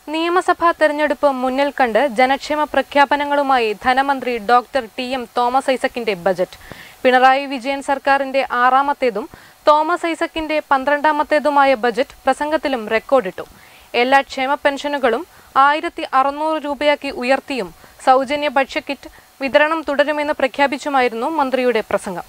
നിയമസഭാ തെരഞ്ഞെടുപ്പ് മുന്നിൽ കണ്ട് ജനക്ഷേമ പ്രഖ്യാപനങ്ങളുമായി ധനമന്ത്രി ഡോക്ടർ ടി എം തോമസ് ഐസക്കിന്റെ ബജറ്റ് പിണറായി വിജയൻ സർക്കാരിന്റെ ആറാമത്തേതും തോമസ് ഐസക്കിന്റെ പന്ത്രണ്ടാമത്തേതുമായ ബജറ്റ് പ്രസംഗത്തിലും റെക്കോർഡിട്ടു എല്ലാ ക്ഷേമ പെൻഷനുകളും ആയിരത്തി അറുന്നൂറ് രൂപയാക്കി ഉയർത്തിയും സൗജന്യ ഭക്ഷ്യക്കിറ്റ് വിതരണം തുടരുമെന്ന് പ്രഖ്യാപിച്ചുമായിരുന്നു മന്ത്രിയുടെ പ്രസംഗം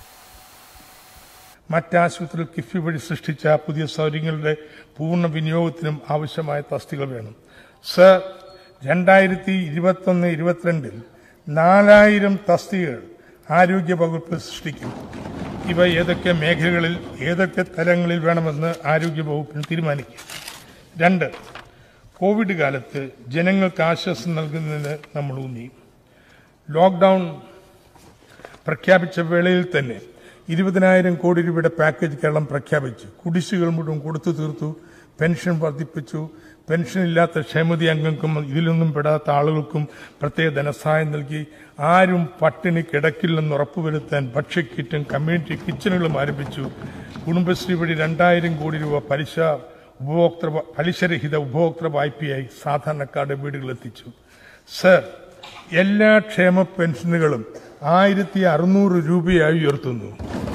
മറ്റാശുപത്രികൾ കിഫ്ബി വഴി സൃഷ്ടിച്ച പുതിയ സൗകര്യങ്ങളുടെ പൂർണ്ണ വിനിയോഗത്തിനും ആവശ്യമായ തസ്തികൾ വേണം സർ രണ്ടായിരത്തി ഇരുപത്തൊന്ന് ഇരുപത്തിരണ്ടിൽ നാലായിരം തസ്തികകൾ ആരോഗ്യ വകുപ്പ് സൃഷ്ടിക്കും ഇവ ഏതൊക്കെ മേഖലകളിൽ ഏതൊക്കെ തലങ്ങളിൽ വേണമെന്ന് ആരോഗ്യ വകുപ്പിന് തീരുമാനിക്കും രണ്ട് കോവിഡ് കാലത്ത് ജനങ്ങൾക്ക് ആശ്വാസം നൽകുന്നതിന് നമ്മൾ ഊന്നി ലോക്ക്ഡൌൺ പ്രഖ്യാപിച്ച വേളയിൽ തന്നെ ഇരുപതിനായിരം കോടി രൂപയുടെ പാക്കേജ് കേരളം പ്രഖ്യാപിച്ചു കുടിശ്ശികൾ മുഴുവൻ കൊടുത്തു തീർത്തു പെൻഷൻ വർദ്ധിപ്പിച്ചു പെൻഷൻ ഇല്ലാത്ത ക്ഷേമതി അംഗങ്ങൾക്കും ഇതിലൊന്നും പെടാത്ത ആളുകൾക്കും പ്രത്യേക ധനസഹായം നൽകി ആരും പട്ടിണി കിടക്കില്ലെന്ന് ഉറപ്പുവരുത്താൻ ഭക്ഷ്യക്കിറ്റും കമ്മ്യൂണിറ്റി കിച്ചണുകളും ആരംഭിച്ചു കുടുംബശ്രീ വഴി രണ്ടായിരം കോടി രൂപ പലിശ ഉപഭോക്തൃ പലിശരഹിത ഉപഭോക്തൃ വായ്പയായി സാധാരണക്കാരുടെ വീടുകളെത്തിച്ചു സർ എല്ലാ ക്ഷേമ പെൻഷനുകളും ആയിരത്തി അറുന്നൂറ് രൂപയായി ഉയർത്തുന്നു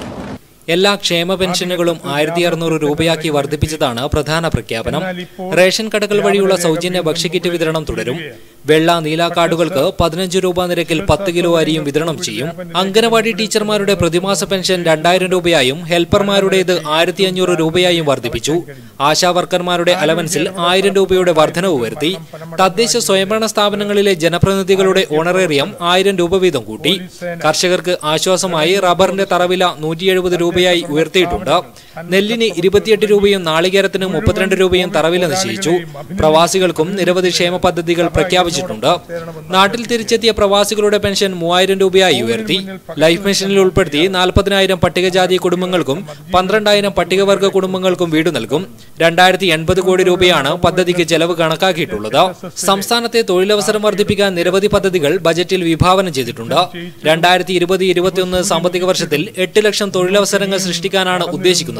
എല്ലാ ക്ഷേമ പെൻഷനുകളും ആയിരത്തി അറുന്നൂറ് രൂപയാക്കി വർദ്ധിപ്പിച്ചതാണ് പ്രധാന പ്രഖ്യാപനം റേഷൻ കടകൾ വഴിയുള്ള സൗജന്യ ഭക്ഷ്യക്കിറ്റ് വിതരണം തുടരും വെള്ള നീല കാർഡുകൾക്ക് പതിനഞ്ച് രൂപ നിരക്കിൽ പത്ത് കിലോ അരിയും വിതരണം ചെയ്യും അംഗനവാടി ടീച്ചർമാരുടെ പ്രതിമാസ പെൻഷൻ രണ്ടായിരം രൂപയായും ഹെൽപ്പർമാരുടേത് ആയിരത്തി അഞ്ഞൂറ് രൂപയായും വർദ്ധിപ്പിച്ചു ആശാ വർക്കർമാരുടെ അലവൻസിൽ ആയിരം രൂപയുടെ വർധനവ് വരുത്തി തദ്ദേശ സ്വയംഭരണ സ്ഥാപനങ്ങളിലെ ജനപ്രതിനിധികളുടെ ഓണറേറിയം ആയിരം രൂപ വീതം കൂട്ടി കർഷകർക്ക് ആശ്വാസമായി റബ്ബറിന്റെ തറവില നൂറ്റി എഴുപത് രൂപയായി ഉയർത്തിയിട്ടുണ്ട് നെല്ലിന് ഇരുപത്തിയെട്ട് രൂപയും നാളികേരത്തിന് മുപ്പത്തിരണ്ട് രൂപയും തറവില നിശ്ചയിച്ചു പ്രവാസികൾക്കും നിരവധി ക്ഷേമ പദ്ധതികൾ പ്രഖ്യാപിച്ചിട്ടുണ്ട് നാട്ടിൽ തിരിച്ചെത്തിയ പ്രവാസികളുടെ പെൻഷൻ മൂവായിരം രൂപയായി ഉയർത്തി ലൈഫ് മിഷനിൽ ഉൾപ്പെടുത്തി നാൽപ്പതിനായിരം പട്ടികജാതി കുടുംബങ്ങൾക്കും പന്ത്രണ്ടായിരം പട്ടികവർഗ കുടുംബങ്ങൾക്കും വീട് നൽകും രണ്ടായിരത്തി എൺപത് കോടി രൂപയാണ് പദ്ധതിക്ക് ചെലവ് കണക്കാക്കിയിട്ടുള്ളത് സംസ്ഥാനത്തെ തൊഴിലവസരം വർദ്ധിപ്പിക്കാൻ നിരവധി പദ്ധതികൾ ബജറ്റിൽ വിഭാവനം ചെയ്തിട്ടുണ്ട് രണ്ടായിരത്തി ഇരുപത് ഇരുപത്തിയൊന്ന് സാമ്പത്തിക വർഷത്തിൽ എട്ട് ലക്ഷം തൊഴിലവസരങ്ങൾ സൃഷ്ടിക്കാനാണ് ഉദ്ദേശിക്കുന്നത്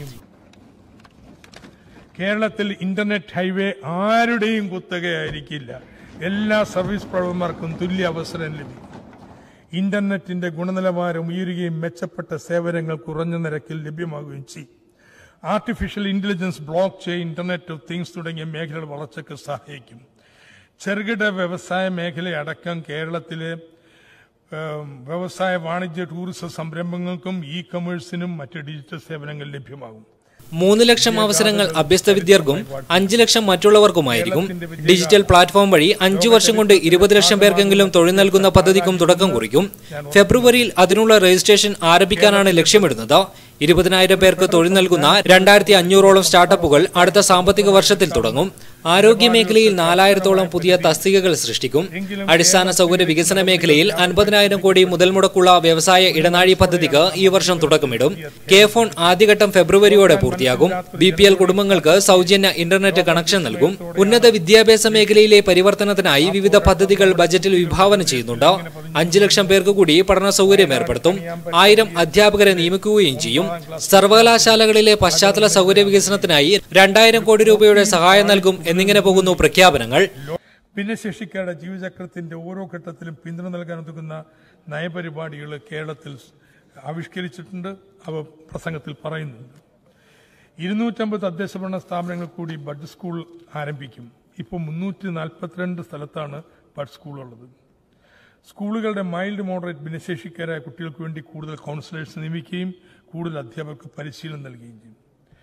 കേരളത്തിൽ ഇന്റർനെറ്റ് ഹൈവേ ആരുടെയും കുത്തകയായിരിക്കില്ല എല്ലാ സർവീസ് പ്രവർത്തകർക്കും തുല്യ അവസരം ലഭിക്കും ഇന്റർനെറ്റിന്റെ ഗുണനിലവാരം ഉയരുകയും മെച്ചപ്പെട്ട സേവനങ്ങൾ കുറഞ്ഞ നിരക്കിൽ ലഭ്യമാകുകയും ചെയ്യും artificial intelligence blockchain internet of things തുടങ്ങിയ മേഖലയുടെ വളർച്ചയ്ക്ക് സഹായിക്കും ചെറുകിട വ്യവസായ മേഖലയടക്കം കേരളത്തിലെ ഏം, വ്യവസായ വാണിജ്യ ടൂറിസം സംരംഭങ്ങൾക്കും ഇ കൊമേഴ്സിനും മറ്റ് ഡിജിറ്റൽ സേവനങ്ങൾ ലഭ്യമാകും മൂന്ന് ലക്ഷം അവസരങ്ങൾ അഭ്യസ്ത വിദ്യർക്കും അഞ്ച് ലക്ഷം മറ്റുള്ളവർക്കുമായിരിക്കും ഡിജിറ്റൽ പ്ലാറ്റ്ഫോം വഴി അഞ്ചു വർഷം കൊണ്ട് ഇരുപത് ലക്ഷം പേർക്കെങ്കിലും തൊഴിൽ നൽകുന്ന പദ്ധതിക്കും തുടക്കം കുറിക്കും ഫെബ്രുവരിയിൽ അതിനുള്ള രജിസ്ട്രേഷൻ ആരംഭിക്കാനാണ് ലക്ഷ്യമിടുന്നത് ഇരുപതിനായിരം പേർക്ക് തൊഴിൽ നൽകുന്ന രണ്ടായിരത്തി അഞ്ഞൂറോളം സ്റ്റാർട്ടപ്പുകൾ അടുത്ത സാമ്പത്തിക വർഷത്തിൽ തുടങ്ങും ആരോഗ്യ മേഖലയിൽ നാലായിരത്തോളം പുതിയ തസ്തികകൾ സൃഷ്ടിക്കും അടിസ്ഥാന സൗകര്യ വികസന മേഖലയിൽ അൻപതിനായിരം കോടി മുതൽ മുടക്കുള്ള വ്യവസായ ഇടനാഴി പദ്ധതിക്ക് ഈ വർഷം തുടക്കമിടും കെ ഫോൺ ആദ്യഘട്ടം ഫെബ്രുവരിയോടെ പൂർത്തിയാകും ബി പി എൽ കുടുംബങ്ങൾക്ക് സൗജന്യ ഇന്റർനെറ്റ് കണക്ഷൻ നൽകും ഉന്നത വിദ്യാഭ്യാസ മേഖലയിലെ പരിവർത്തനത്തിനായി വിവിധ പദ്ധതികൾ ബജറ്റിൽ വിഭാവനം ചെയ്യുന്നുണ്ട് അഞ്ചു ലക്ഷം പേർക്ക് കൂടി പഠന സൗകര്യം ഏർപ്പെടുത്തും ആയിരം അധ്യാപകരെ നിയമിക്കുകയും ചെയ്യും സർവകലാശാലകളിലെ പശ്ചാത്തല സൗകര്യ വികസനത്തിനായി രണ്ടായിരം കോടി രൂപയുടെ സഹായം നൽകും എന്നിങ്ങനെ പോകുന്നു പ്രഖ്യാപനങ്ങൾ ഭിന്നശേഷിക്കാരുടെ ജീവചക്രത്തിന്റെ ഓരോ ഘട്ടത്തിലും പിന്തുണ നൽകാൻ ഉതകുന്ന നയപരിപാടികൾ കേരളത്തിൽ ആവിഷ്കരിച്ചിട്ടുണ്ട് അവ പ്രസംഗത്തിൽ പറയുന്നുണ്ട് ഇരുന്നൂറ്റമ്പത് തദ്ദേശ ഭരണ സ്ഥാപനങ്ങൾ കൂടി ബഡ് സ്കൂൾ ആരംഭിക്കും ഇപ്പോൾ മുന്നൂറ്റി നാൽപ്പത്തിരണ്ട് സ്ഥലത്താണ് ബഡ് സ്കൂൾ ഉള്ളത് സ്കൂളുകളുടെ മൈൽഡ് മോഡറേറ്റ് ഭിന്നശേഷിക്കാരായ കുട്ടികൾക്ക് വേണ്ടി കൂടുതൽ കൗൺസിലേഴ്സ് നിയമിക്കുകയും കൂടുതൽ അധ്യാപകർക്ക് പരിശീലനം നൽകുകയും ചെയ്യും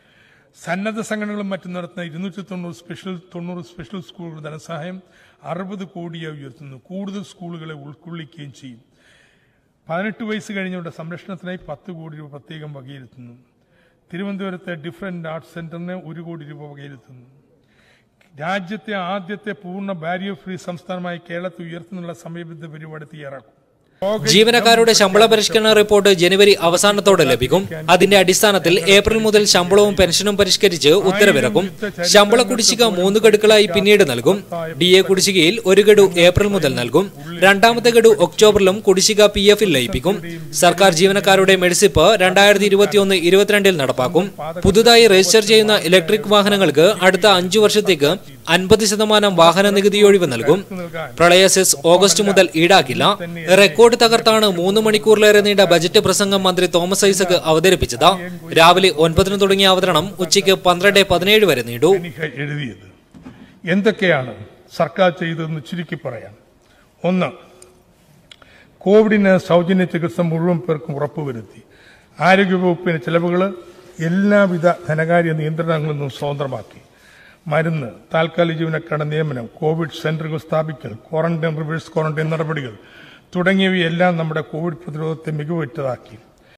സന്നദ്ധ സംഘടനകളും മറ്റും നടത്തുന്ന ഇരുന്നൂറ്റി തൊണ്ണൂറ് സ്പെഷ്യൽ തൊണ്ണൂറ് സ്പെഷ്യൽ സ്കൂളുകളുടെ ധനസഹായം അറുപത് കോടിയായി ഉയർത്തുന്നു കൂടുതൽ സ്കൂളുകളെ ഉൾക്കൊള്ളിക്കുകയും ചെയ്യും പതിനെട്ട് വയസ്സ് കഴിഞ്ഞവരുടെ സംരക്ഷണത്തിനായി പത്ത് കോടി രൂപ പ്രത്യേകം വകയിരുത്തുന്നു തിരുവനന്തപുരത്തെ ഡിഫറൻറ്റ് ആർട്സ് സെന്ററിന് ഒരു കോടി രൂപ വകയിരുത്തുന്നു രാജ്യത്തെ ആദ്യത്തെ പൂർണ്ണ ബാരിയർ ഫ്രീ സംസ്ഥാനമായി കേരളത്തെ ഉയർത്തുന്നുള്ള സമയബദ്ധ പരിപാടി തയ്യാറാക്കും ജീവനക്കാരുടെ ശമ്പള പരിഷ്കരണ റിപ്പോർട്ട് ജനുവരി അവസാനത്തോടെ ലഭിക്കും അതിന്റെ അടിസ്ഥാനത്തിൽ ഏപ്രിൽ മുതൽ ശമ്പളവും പെൻഷനും പരിഷ്കരിച്ച് ഉത്തരവിറക്കും ശമ്പള കുടിശ്ശിക മൂന്ന് ഗഡുക്കളായി പിന്നീട് നൽകും ഡി എ കുടിശ്ശികയിൽ ഒരു ഗഡു ഏപ്രിൽ മുതൽ നൽകും രണ്ടാമത്തെ ഗഡു ഒക്ടോബറിലും കുടിശ്ശിക പി എഫിൽ ലയിപ്പിക്കും സർക്കാർ ജീവനക്കാരുടെ മെഡിസിപ്പ് രണ്ടായിരത്തി ഇരുപത്തിയൊന്ന് ഇരുപത്തിരണ്ടിൽ നടപ്പാക്കും പുതുതായി രജിസ്റ്റർ ചെയ്യുന്ന ഇലക്ട്രിക് വാഹനങ്ങൾക്ക് അടുത്ത അഞ്ചു വർഷത്തേക്ക് അൻപത് ശതമാനം വാഹന നികുതി ഒഴിവ് നൽകും പ്രളയ സെസ് ഓഗസ്റ്റ് മുതൽ ഈടാക്കില്ല റെക്കോർഡ് തകർത്താണ് മൂന്ന് മണിക്കൂറിലേറെ നീണ്ട ബജറ്റ് പ്രസംഗം മന്ത്രി തോമസ് ഐസക് അവതരിപ്പിച്ചത് രാവിലെ ഒൻപതിന് തുടങ്ങിയ അവതരണം ഉച്ചയ്ക്ക് പന്ത്രണ്ട് പതിനേഴ് വരെ നീണ്ടു എനിക്ക് എഴുതിയത് എന്തൊക്കെയാണ് സർക്കാർ ചെയ്തതെന്ന് ചുരുക്കി പറയാം ഒന്ന് കോവിഡിന് സൗജന്യ ചികിത്സ മുഴുവൻ പേർക്കും ഉറപ്പുവരുത്തി ആരോഗ്യവകുപ്പിന് ചെലവുകൾ എല്ലാവിധ ധനകാര്യ നിയന്ത്രണങ്ങളിൽ നിന്നും സ്വതന്ത്രമാക്കി മരുന്ന് താൽക്കാലിക ജീവനക്കാരുടെ നിയമനം കോവിഡ് സെന്ററുകൾ സ്ഥാപിക്കൽ ക്വാറന്റൈൻ റിവേഴ്സ് ക്വാറന്റൈൻ നടപടികൾ തുടങ്ങിയവയെല്ലാം നമ്മുടെ കോവിഡ് പ്രതിരോധത്തെ മികവുറ്റതാക്കി